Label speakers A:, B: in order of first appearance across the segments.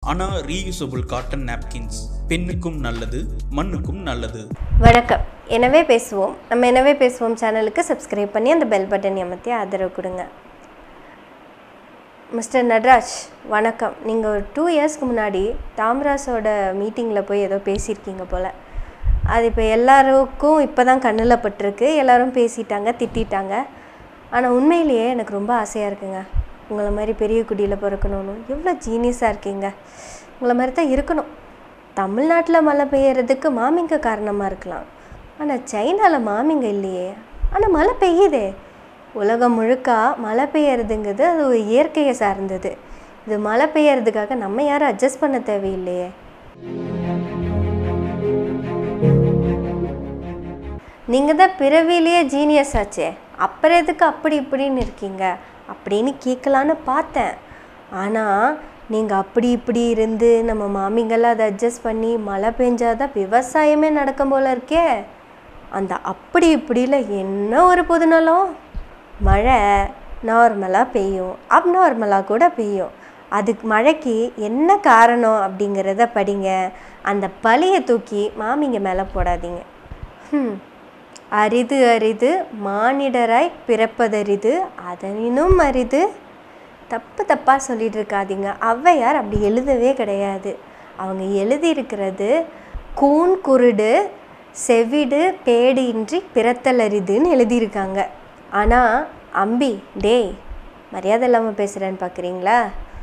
A: அனா reusable cotton napkins பெண்ணுக்கும் நல்லது மண்ணுக்கும் நல்லது
B: வணக்கம் எனவே பேசுவோம் நம்ம எனவே பேசுவோம் சேனலுக்கு சப்ஸ்கிரைப் பண்ணி அந்த பெல் பட்டன் அமர்த்தி ஆதரவு கொடுங்க மிஸ்டர் நட்ராஜ் வணக்கம் நீங்கள் ஒரு டூ இயர்ஸ்க்கு முன்னாடி தாம்ராஸோட மீட்டிங்கில் போய் ஏதோ பேசியிருக்கீங்க போல் அது இப்போ எல்லாருக்கும் இப்போ தான் கண்ணில் பட்டிருக்கு எல்லாரும் பேசிட்டாங்க திட்டிட்டாங்க ஆனால் உண்மையிலேயே எனக்கு ரொம்ப ஆசையாக இருக்குங்க உங்களை மாதிரி பெரிய குடியில் பிறக்கணும்னு எவ்வளோ ஜீனியஸாக இருக்கீங்க உங்களை மாதிரி தான் இருக்கணும் தமிழ்நாட்டில் மழை பெய்யறதுக்கு மாமிங்க காரணமாக இருக்கலாம் ஆனால் சைனாவில் மாமிங்க இல்லையே ஆனால் மழை பெய்யுதே உலகம் முழுக்க மழை பெய்யறதுங்கிறது அது ஒரு இயற்கையை சார்ந்தது இது மழை பெய்யறதுக்காக நம்ம யாரும் அட்ஜஸ்ட் பண்ண தேவையில்லையே நீங்கள் தான் பிறவிலேயே ஜீனியஸ் ஆச்சே அப்புறம் எதுக்கு அப்படி இப்படின்னு இருக்கீங்க அப்படின்னு கேட்கலான்னு பார்த்தேன் ஆனால் நீங்கள் அப்படி இப்படி இருந்து நம்ம மாமிங்கெல்லாம் அதை அட்ஜஸ்ட் பண்ணி மழை பெஞ்சாதான் விவசாயமே நடக்கும் போல இருக்கே அந்த அப்படி இப்படியில் என்ன ஒரு பொதுநலம் மழை நார்மலாக பெய்யும் அப்நார்மலாக கூட பெய்யும் அதுக்கு மழைக்கு என்ன காரணம் அப்படிங்கிறத படிங்க அந்த பழியை தூக்கி மாமிங்க மேலே போடாதீங்க ஹம். அரிது அரிது மானிடராய் பிறப்பதரிது அதனினும் அரிது தப்பு தப்பாக சொல்லிட்டு இருக்காதீங்க ஔவையார் அப்படி எழுதவே கிடையாது அவங்க எழுதியிருக்கிறது கூன் குருடு செவிடு பேடு இன்றி பிறத்தல் அரிதுன்னு எழுதியிருக்காங்க ஆனால் அம்பி டேய் மரியாதை இல்லாமல் பேசுகிறேன்னு பார்க்குறீங்களா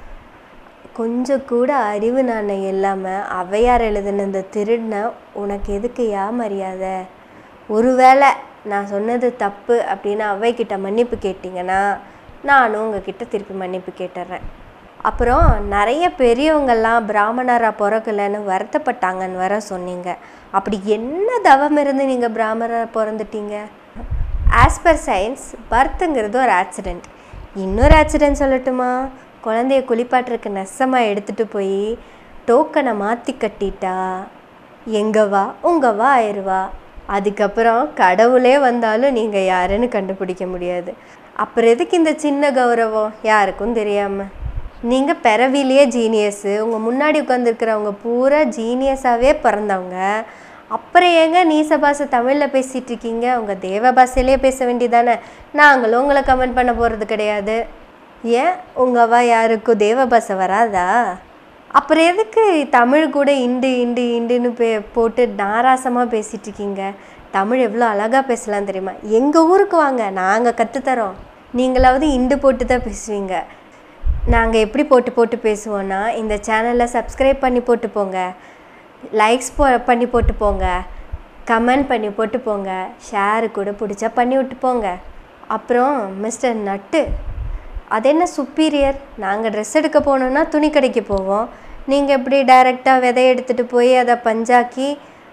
B: கொஞ்சம் கூட அறிவு நாணம் இல்லாமல் ஔவையார் எழுதின இந்த திருடின உனக்கு எதுக்கு யா மரியாதை ஒருவேளை நான் சொன்னது தப்பு அப்படின்னு அவைக்கிட்ட மன்னிப்பு கேட்டிங்கன்னா நானும் உங்ககிட்ட திருப்பி மன்னிப்பு கேட்டுறேன் அப்புறம் நிறைய பெரியவங்கெல்லாம் பிராமணராக பிறக்கலைன்னு வருத்தப்பட்டாங்கன்னு வர சொன்னீங்க அப்படி என்ன தவம் இருந்து நீங்கள் பிராமணராக பிறந்துட்டீங்க ஆஸ் பர் சயின்ஸ் பர்த்துங்கிறது ஒரு ஆக்சிடெண்ட் இன்னொரு ஆக்சிடெண்ட் சொல்லட்டுமா குழந்தைய குளிப்பாட்டுறதுக்கு நெசமாக எடுத்துகிட்டு போய் டோக்கனை மாற்றி கட்டிட்டா எங்க வா உங்க வா ஆயிடுவா அதுக்கப்புறம் கடவுளே வந்தாலும் நீங்கள் யாருன்னு கண்டுபிடிக்க முடியாது அப்புறம் எதுக்கு இந்த சின்ன கௌரவம் யாருக்கும் தெரியாமல் நீங்கள் பிறவிலேயே ஜீனியஸு உங்கள் முன்னாடி உட்காந்துருக்கிறவங்க பூரா ஜீனியஸாகவே பிறந்தவங்க அப்புறம் ஏங்க நீச பாஷை தமிழில் பேசிகிட்டு இருக்கீங்க உங்கள் தேவ பாஷையிலே பேச வேண்டியதானே நாங்களும் உங்களை கமெண்ட் பண்ண போகிறது கிடையாது ஏன் உங்கவா யாருக்கும் தேவ பாஷை வராதா அப்புறம் எதுக்கு தமிழ் கூட இண்டு இண்டு இண்டுன்னு பே போட்டு நாராசமாக பேசிகிட்டு இருக்கீங்க தமிழ் எவ்வளோ அழகாக பேசலாம் தெரியுமா எங்கள் ஊருக்கு வாங்க நாங்கள் கற்றுத்தரோம் நீங்களாவது இண்டு போட்டு தான் பேசுவீங்க நாங்கள் எப்படி போட்டு போட்டு பேசுவோன்னா இந்த சேனலை சப்ஸ்கிரைப் பண்ணி போட்டு போங்க லைக்ஸ் போ பண்ணி போட்டு போங்க கமெண்ட் பண்ணி போட்டு போங்க ஷேரு கூட பிடிச்சா பண்ணி விட்டு போங்க அப்புறம் மிஸ்டர் நட்டு அது என்ன சுப்பீரியர் நாங்கள் ட்ரெஸ் எடுக்க போனோன்னா துணி கடைக்கு போவோம் நீங்கள் எப்படி டைரெக்டாக விதைய எடுத்துகிட்டு போய் அதை பஞ்சாக்கி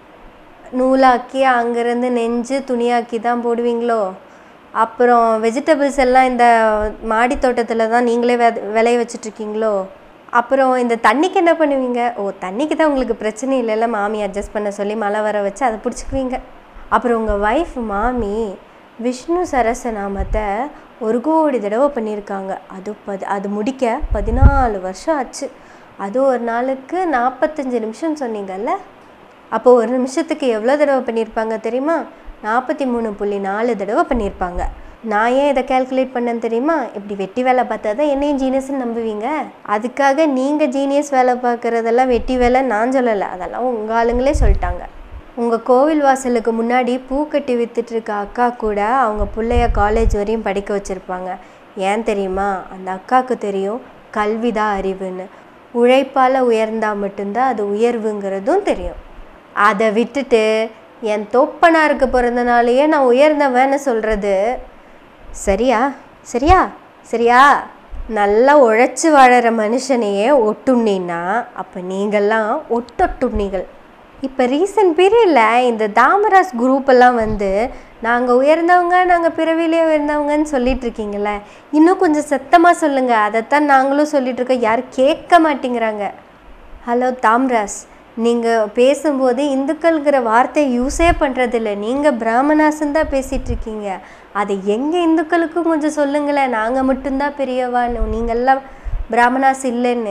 B: நூலாக்கி அங்கேருந்து நெஞ்சு துணியாக்கி தான் போடுவீங்களோ அப்புறம் வெஜிடபிள்ஸ் எல்லாம் இந்த மாடி தோட்டத்தில் தான் நீங்களே வெ விளைய வச்சிட்ருக்கீங்களோ அப்புறம் இந்த தண்ணிக்கு என்ன பண்ணுவீங்க ஓ தண்ணிக்கு தான் உங்களுக்கு பிரச்சனை இல்லைல்ல மாமி அட்ஜஸ்ட் பண்ண சொல்லி மழை வர வச்சு அதை பிடிச்சிக்குவீங்க அப்புறம் உங்கள் ஒய்ஃப் மாமி விஷ்ணு சரசநாமத்தை ஒரு கோடி தடவை பண்ணியிருக்காங்க அது பது அது முடிக்க பதினாலு வருஷம் ஆச்சு அது ஒரு நாளுக்கு நாற்பத்தஞ்சு நிமிஷம் சொன்னீங்கல்ல அப்போ ஒரு நிமிஷத்துக்கு எவ்வளோ தடவை பண்ணியிருப்பாங்க தெரியுமா நாற்பத்தி மூணு புள்ளி நாலு தடவை பண்ணியிருப்பாங்க நான் ஏன் இதை கால்குலேட் பண்ணேன்னு தெரியுமா இப்படி வெட்டி வேலை பார்த்தா தான் என்னையும் ஜீனியஸ்ன்னு நம்புவீங்க அதுக்காக நீங்கள் ஜீனியஸ் வேலை பார்க்குறதெல்லாம் வெட்டி வேலை நான் சொல்லலை அதெல்லாம் உங்கள் ஆளுங்களே சொல்லிட்டாங்க உங்கள் கோவில் வாசலுக்கு முன்னாடி பூ கட்டி வித்துட்டு இருக்க அக்கா கூட அவங்க பிள்ளைய காலேஜ் வரையும் படிக்க வச்சுருப்பாங்க ஏன் தெரியுமா அந்த அக்காவுக்கு தெரியும் கல்விதான் அறிவுன்னு உழைப்பால் உயர்ந்தால் மட்டும்தான் அது உயர்வுங்கிறதும் தெரியும் அதை விட்டுட்டு என் தொப்பனாருக்கு பிறந்தனாலேயே நான் உயர்ந்தவன்னு சொல்கிறது சரியா சரியா சரியா நல்லா உழைச்சி வாழற மனுஷனையே ஒட்டுண்ணின்னா அப்போ நீங்கள்லாம் ஒட்டொட்டுண்ணிகள் இப்போ ரீசன்ட் பீரியடில் இந்த தாமராஸ் குரூப் எல்லாம் வந்து நாங்கள் உயர்ந்தவங்க நாங்கள் பிறவிலே உயர்ந்தவங்கன்னு சொல்லிட்டு இருக்கீங்களே இன்னும் கொஞ்சம் சத்தமாக சொல்லுங்கள் அதைத்தான் நாங்களும் சொல்லிட்டு இருக்கோம் யாரும் கேட்க மாட்டேங்கிறாங்க ஹலோ தாம்ராஸ் நீங்கள் பேசும்போது இந்துக்கள்ங்கிற வார்த்தையை யூஸே பண்ணுறதில்ல நீங்கள் பிராமணாசன் தான் பேசிகிட்டு இருக்கீங்க அதை எங்கள் இந்துக்களுக்கும் கொஞ்சம் சொல்லுங்களேன் நாங்கள் மட்டும்தான் பெரியவான்னு நீங்கள்லாம் பிராமணாஸ் இல்லைன்னு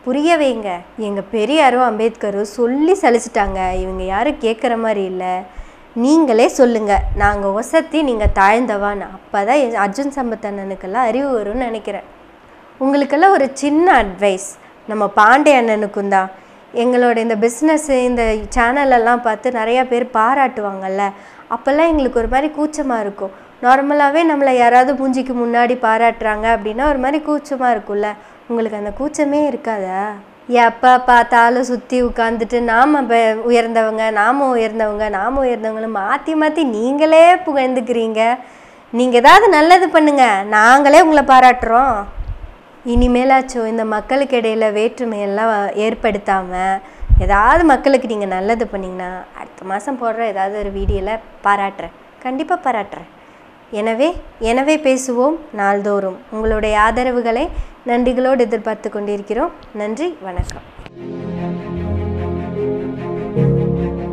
B: புரிய வைங்க எங்கள் பெரியாரும் அம்பேத்கரும் சொல்லி சலிச்சிட்டாங்க இவங்க யாரும் கேட்குற மாதிரி இல்லை நீங்களே சொல்லுங்கள் நாங்கள் ஒசத்தி நீங்கள் தாழ்ந்தவான்னு அப்போ தான் அர்ஜுன் சம்பத் அண்ணனுக்கெல்லாம் அறிவு வரும்னு நினைக்கிறேன் உங்களுக்கெல்லாம் ஒரு சின்ன அட்வைஸ் நம்ம பாண்டே அண்ணனுக்கும் தான் எங்களோட இந்த பிஸ்னஸ்ஸு இந்த சேனலெல்லாம் பார்த்து நிறையா பேர் பாராட்டுவாங்கல்ல அப்போல்லாம் எங்களுக்கு ஒரு மாதிரி கூச்சமாக இருக்கும் நார்மலாகவே நம்மளை யாராவது மூஞ்சிக்கு முன்னாடி பாராட்டுறாங்க அப்படின்னா ஒரு மாதிரி கூச்சமாக இருக்கும்ல உங்களுக்கு அந்த கூச்சமே இருக்காதா எப்போ பார்த்தாலும் சுற்றி உட்காந்துட்டு நாம் உயர்ந்தவங்க நாம உயர்ந்தவங்க நாம உயர்ந்தவங்கன்னு மாற்றி மாற்றி நீங்களே புகழ்ந்துக்கிறீங்க நீங்கள் ஏதாவது நல்லது பண்ணுங்க நாங்களே உங்களை பாராட்டுறோம் இனிமேலாச்சும் இந்த மக்களுக்கு இடையில வேற்றுமையெல்லாம் ஏற்படுத்தாமல் ஏதாவது மக்களுக்கு நீங்கள் நல்லது பண்ணிங்கன்னா அடுத்த மாதம் போடுற ஏதாவது ஒரு வீடியோவில் பாராட்டுறேன் கண்டிப்பாக பாராட்டுறேன் எனவே எனவே பேசுவோம் நாள்தோறும் உங்களுடைய ஆதரவுகளை நன்றிகளோடு எதிர்பார்த்து கொண்டிருக்கிறோம் நன்றி வணக்கம்